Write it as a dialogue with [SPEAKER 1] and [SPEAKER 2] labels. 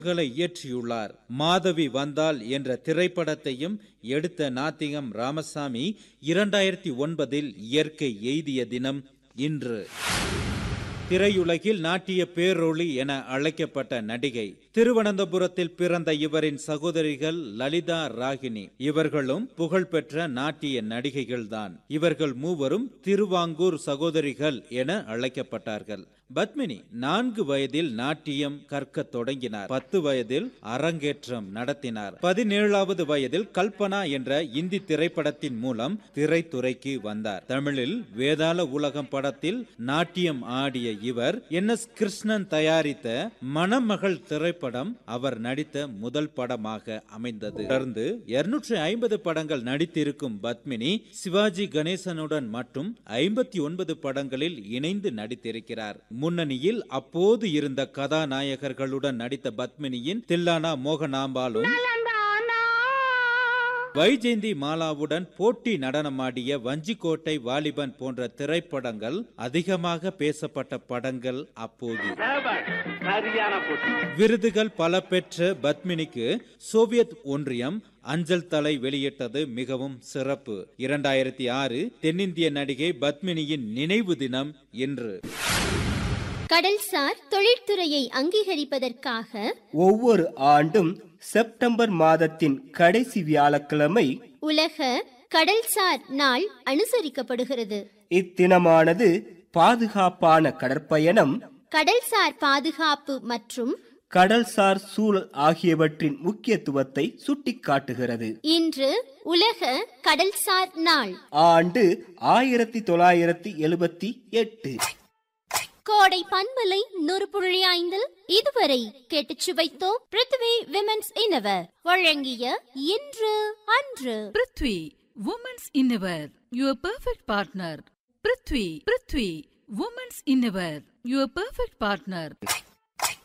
[SPEAKER 1] களை இயற்றியுள்ளார் மாதவி வந்தால் என்ற திரைப்படத்தையும் எடுத்த நாத்திகம் ராமசாமி இரண்டாயிரத்தி ஒன்பதில் இயற்கை எய்திய தினம் இன்று திரையுலகில் நாட்டிய பேரொளி என அழைக்கப்பட்ட நடிகை திருவனந்தபுரத்தில் பிறந்த இவரின் சகோதரிகள் லலிதா ராகினி இவர்களும் புகழ்பெற்ற நாட்டிய நடிகைகள்தான் இவர்கள் மூவரும் திருவாங்கூர் சகோதரிகள் என அழைக்கப்பட்டார்கள் பத்மினி நான்கு வயதில் நாட்டியம் கற்க தொடங்கினார் பத்து வயதில் அரங்கேற்றம் நடத்தினார் பதினேழாவது வயதில் கல்பனா என்ற இந்தி திரைப்படத்தின் மூலம் திரைத்துறைக்கு வந்தார் தமிழில் வேதாள உலகம் படத்தில் நாட்டியம் ஆடிய இவர் என் எஸ் கிருஷ்ணன் தயாரித்த மணமகள் திரைப்படம் அவர் நடித்த முதல் படமாக அமைந்தது தொடர்ந்து இருநூற்றி ஐம்பது படங்கள் நடித்திருக்கும் பத்மினி சிவாஜி கணேசனுடன் மற்றும் ஐம்பத்தி ஒன்பது படங்களில் இணைந்து நடித்திருக்கிறார் முன்னணியில் அப்போது இருந்த கதாநாயகர்களுடன் நடித்த பத்மினியின் தில்லானா மோகனாம்பாலும் வைஜெயந்தி மாலாவுடன் போட்டி நடனமாடிய வஞ்சிக்கோட்டை வாலிபன் போன்ற திரைப்படங்கள் அதிகமாக பேசப்பட்ட படங்கள் அப்போது
[SPEAKER 2] சரியான போட்டி
[SPEAKER 1] விருதுகள் பல பெற்ற பத்மினிக்கு சோவியத் ஒன்றியம் அஞ்சல் தலை வெளியிட்டது மிகவும் சிறப்பு இரண்டாயிரத்தி ஆறு தென்னிந்திய நடிகை பத்மினியின் நினைவு தினம் இன்று
[SPEAKER 3] கடல்சார் தொழில்துறையை அங்கீகரிப்பதற்காக
[SPEAKER 4] ஒவ்வொரு ஆண்டும் செப்டம்பர் மாதத்தின் கடைசி வியாழக்கிழமை
[SPEAKER 3] உலக கடல்சார் நாள் அனுசரிக்கப்படுகிறது
[SPEAKER 4] இத்தினமானது பாதுகாப்பான கடற்பயணம்
[SPEAKER 3] கடல்சார் பாதுகாப்பு மற்றும்
[SPEAKER 4] கடல்சார் சூழல் ஆகியவற்றின் முக்கியத்துவத்தை சுட்டிக்காட்டுகிறது
[SPEAKER 3] இன்று உலக கடல்சார் நாள்
[SPEAKER 4] ஆண்டு ஆயிரத்தி தொள்ளாயிரத்தி எழுபத்தி எட்டு
[SPEAKER 3] கோடை பண்பலை நூறு புள்ளி ஐந்தில் இதுவரை கேட்டுச் சுவைத்தோம் பிருத்வி விமென்ஸ் இனவர் வழங்கிய இன்று அன்று
[SPEAKER 5] prithvi women's innerwear your perfect partner prithvi prithvi women's innerwear your perfect partner